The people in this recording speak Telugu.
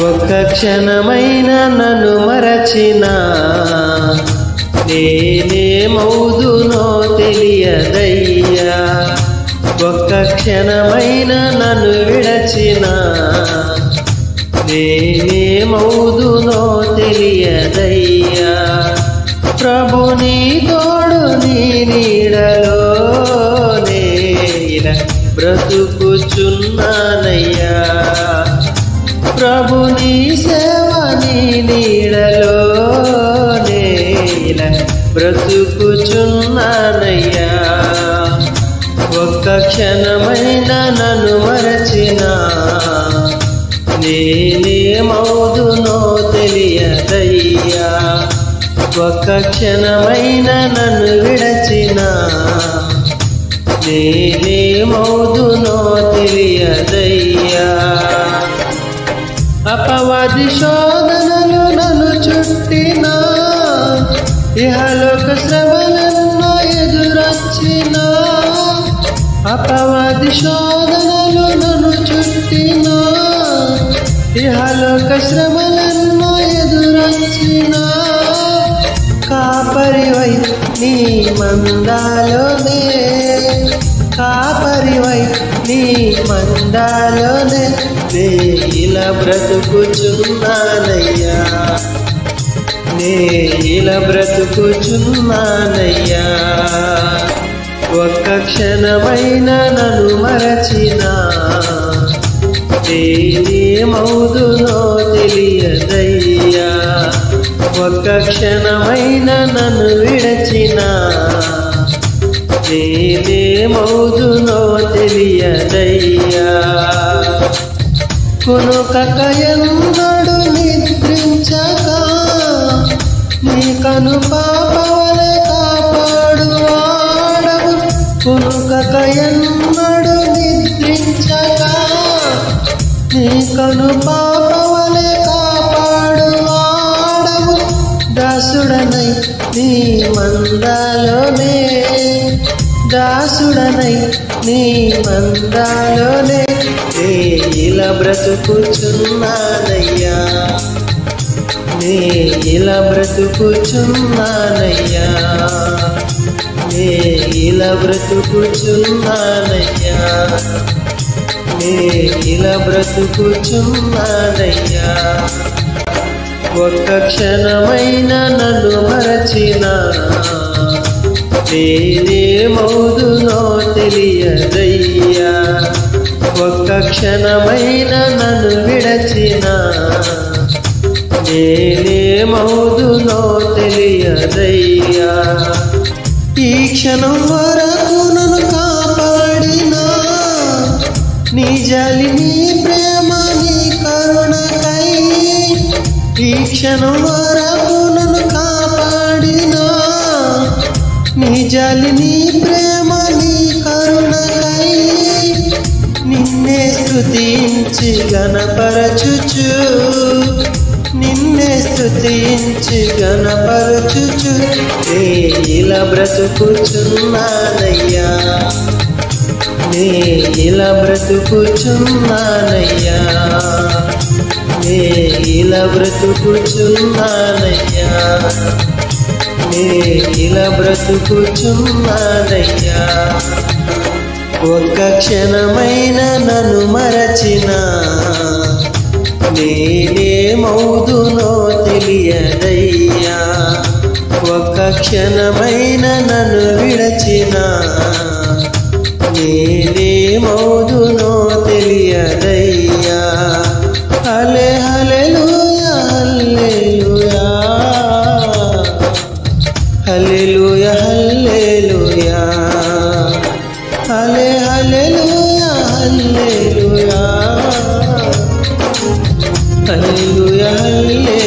ఒక్క క్షణమైన నన్ను మరచిన నేనేమవుదునో తెలియదయ్యా ఒక్క క్షణమైన నన్ను విడచిన నేనేమవుదునో తెలియదయ్యా ప్రభు నీ తోడు నీ నీడలోనే ఇలా బ్రతుకుచున్నానయ్యా ప్రభు నీ సేవ నీ నీడలోనే ఇలా బ్రతుకుచున్నానయ్యా ఒక్క క్షణమైన నన్ను మరచిన నేనేమవుదునో తెలియదయ్యా ఒక్క క్షణమైన నన్ను విడచిన నేనేమవుదునో తెలియదయ్యా అపవాది శోధనలు నన్ను చుట్టిన ఇహలోక శ్రమలెన్నో ఎదురొచ్చిన అపవాది శోధనలు నన్ను చుట్టిన ఇహలోక శ్రమలెన్నో ఎదురొచ్చిన కాపరివై నీ మందాలోనే కాపరివై నీ మందాలోనే నే ఇలా బ్రతుకుచున్నానయ్యా నే ఇలా బ్రతుకుచున్నానయ్యా ఒక్క క్షణమైన నన్ను మరచిన నేనేమవుదునో తెలియదయ్యా ఒక్క క్షణమైన నన్ను విడచిన నేనేమవుదునో తెలియదయ్యా కునుకక ఎన్నడు నిద్రించక నీ కను పాపవలె కాపాడు వాడవు కునుకక ఎన్నడు నిద్రించక నీ కను పాపవలె కాపాడు వాడవు దాసుడనై నీ మందాలోనే దాసుడనై నీ మందాలోనే నే ఇలా బ్రతుకుచున్నానయ్యా నే ఇలా బ్రతుకుచున్నానయ్యా నే ఇలా బ్రతుకుచున్నానయ్యా నే ఇలా బ్రతుకుచున్నానయ్యా ఒక్క క్షణమైన నన్ను మరచిన నేనేమవుదునో తెలియదయ్యా ఒక్క క్షణమైన నన్ను విడచిన నేనేమవుదునో తెలియదయ్యా ఈ క్షణం వరకు నన్ను కాపాడినా నీ జాలి నీ ప్రేమ నీ కరుణకై ఈ క్షణం వరకు నన్ను కాపాడినా నీ జాలి నీ ప్రేమ నీ కరుణకై నిన్నే స్తుతించి గణపరచుచు నిన్నే స్తుతించి గణపరచుచు నే ఇలా బ్రతుకుచున్నానయ్యా నే ఇలా బ్రతుకుచున్నానయ్యా నే ఇలా బ్రతుకుచున్నానయ్యా నే ఇలా బ్రతుకుచున్నానయ్యా ఒక్క క్షణమైన నన్ను మరచిన నేనేమవుదునో తెలియదయ్యా ఒక్క క్షణమైన నన్ను విడచిన నేనేమవుదునో తెలియదయ్యా హలే హల్లెలూయా హల్లెలూయా హల్లెలూయా హల్లెలూయా హలే హల్లెలూయా హల్లెలూయా హల్లెలూయా హల్లెలూయా